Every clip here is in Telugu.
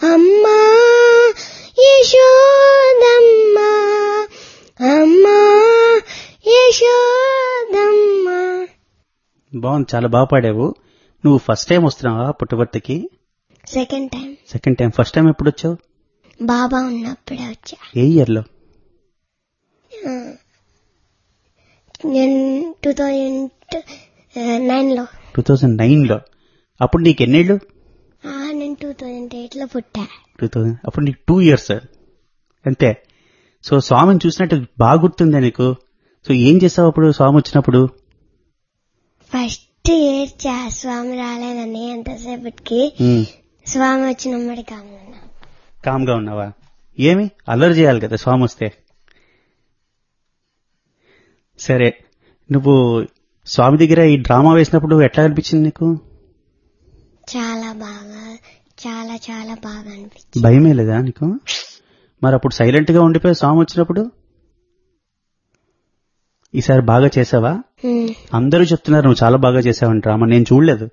అమ్మా యశోదమ్మ అమ్మా యశోదమ్మ బాగుంది చాలా బాగా పాడావు నువ్వు ఫస్ట్ టైం వస్తున్నావా పుట్టబర్తికి second time second time first time ఎప్పుడు వచ్చావు బాబా ఉన్నప్పుడే వచ్చా ఏ ఇయర్లో నేను టూ థౌజండ్ నైన్లో టూ థౌజండ్ నైన్లో అప్పుడు నీకు ఎన్నేళ్ళు నేను టూ థౌజండ్ ఎయిట్లో పుట్టా టూ థౌజండ్ అప్పుడు నీకు టూ ఇయర్స్ అంతే సో స్వామిని చూసినట్టు బాగా గుర్తుందా నీకు సో ఏం చేసావు అప్పుడు స్వామి వచ్చినప్పుడు ఫస్ట్ ఏడ్చా స్వామి రాలేదని ఎంతసేపటికి ఉమ్, స్వామి వచ్చినమ్మడి కామన్నా కామ్గా ఉన్నావా ఏమి అల్లరి చేయాలి కదా స్వామి వస్తే సరే నువ్వు స్వామి దగ్గర ఈ డ్రామా వేసినప్పుడు ఎట్లా అనిపించింది నీకు చాలా బాగా చాలా చాలా బాగా అనిపించింది భయమే లేదా నీకు మరి అప్పుడు సైలెంట్ గా ఉండిపోయి స్వామి వచ్చినప్పుడు ఈసారి బాగా చేసావా ఉమ్, అందరూ చెప్తున్నారు నువ్వు చాలా బాగా చేసావని డ్రామా నేను చూడలేదు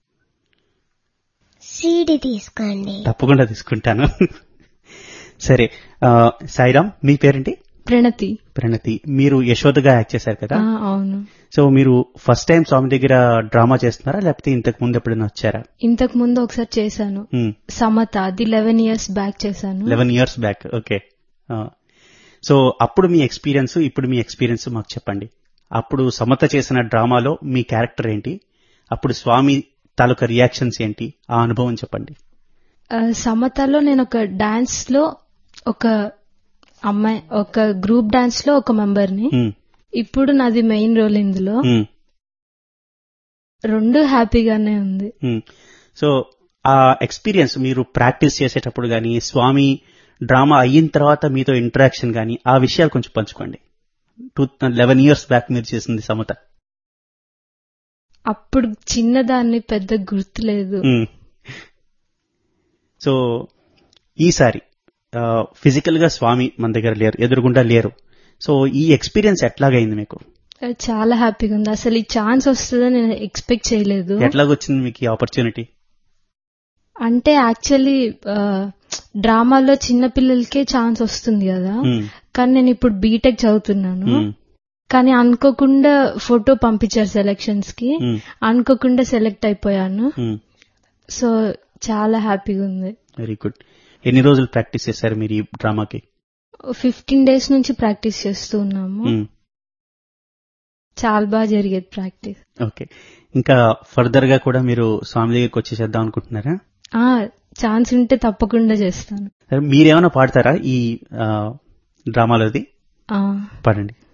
సీడీ తీసుకోండి తప్పకుండా తీసుకుంటాను సరే ఆ, సాయిరామ్ మీ పేరేంటి ప్రణతి ప్రణతి మీరు యశోదగా యాక్ట్ చేశారు కదా ఆ, అవును సో మీరు ఫస్ట్ టైం స్వామి దగ్గర డ్రామా చేస్తున్నారా లేకపోతే ఇంతకు ముందు ఎప్పుడైనా వచ్చారా ఇంతకు ముందు ఒకసారి చేశాను సమత అది లెవెన్ ఇయర్స్ బ్యాక్ చేశాను eleven years back okay so అప్పుడు మీ ఎక్స్పీరియన్స్ ఇప్పుడు మీ ఎక్స్పీరియన్స్ మాకు చెప్పండి అప్పుడు సమత చేసిన డ్రామాలో మీ క్యారెక్టర్ ఏంటి అప్పుడు స్వామి తాలూకా రియాక్షన్స్ ఏంటి ఆ అనుభవం చెప్పండి ఆ, సమతలో నేను ఒక డాన్స్ లో ఒక అమ్మాయి ఒక గ్రూప్ డాన్స్ లో ఒక మెంబర్ ని మ్మ్. ఇప్పుడు నాది మెయిన్ రోల్ ఇందులో మ్మ్. రెండు హ్యాపీగానే ఉంది మ్మ్. సో ఆ ఎక్స్పీరియన్స్ మీరు ప్రాక్టీస్ చేసేటప్పుడు కానీ స్వామి డ్రామా అయిన తర్వాత మీతో ఇంటరాక్షన్ కానీ ఆ విషయాలు కొంచెం పంచుకోండి టూ లెవెన్ ఇయర్స్ బ్యాక్ మీరు చేసింది సమత అప్పుడు చిన్నదాన్ని పెద్ద గుర్తులేదు మ్మ్. సో ఈసారి ఫిజికల్ గా స్వామి మన దగ్గర లేరు ఎదురుగుండా లేరు సో ఈ ఎక్స్పీరియన్స్ ఎట్లాగైంది మీకు అది చాలా హ్యాపీగా ఉంది అసలు ఈ ఛాన్స్ వస్తుందని నేను ఎక్స్పెక్ట్ చేయలేదు ఎట్లాగొచ్చింది మీకు ఈ ఆపర్చునిటీ అంటే యాక్చువల్లీ డ్రామాలో చిన్న పిల్లలకే ఛాన్స్ వస్తుంది కదా కానీ నేను ఇప్పుడు బీటెక్ చదువుతున్నాను కానీ అనుకోకుండా ఫోటో పంపించారు సెలక్షన్స్ కి అనుకోకుండా సెలెక్ట్ అయిపోయాను సో చాలా హ్యాపీగా ఉంది వెరీ గుడ్ ఎన్ని రోజులు ప్రాక్టీస్ చేశారు మీరు ఈ డ్రామాకి ఫిఫ్టీన్ డేస్ నుంచి ప్రాక్టీస్ చేస్తూ ఉన్నాము చాలా బాగా జరిగేది ప్రాక్టీస్ ఓకే ఇంకా ఫర్దర్ గా కూడా మీరు స్వామి దగ్గరికి వచ్చి చేద్దాం అనుకుంటున్నారా ఆ ఛాన్స్ ఉంటే తప్పకుండా చేస్తాను సరే, మీరేమైనా పాడతారా ఈ డ్రామాలోది ఆ పాడండి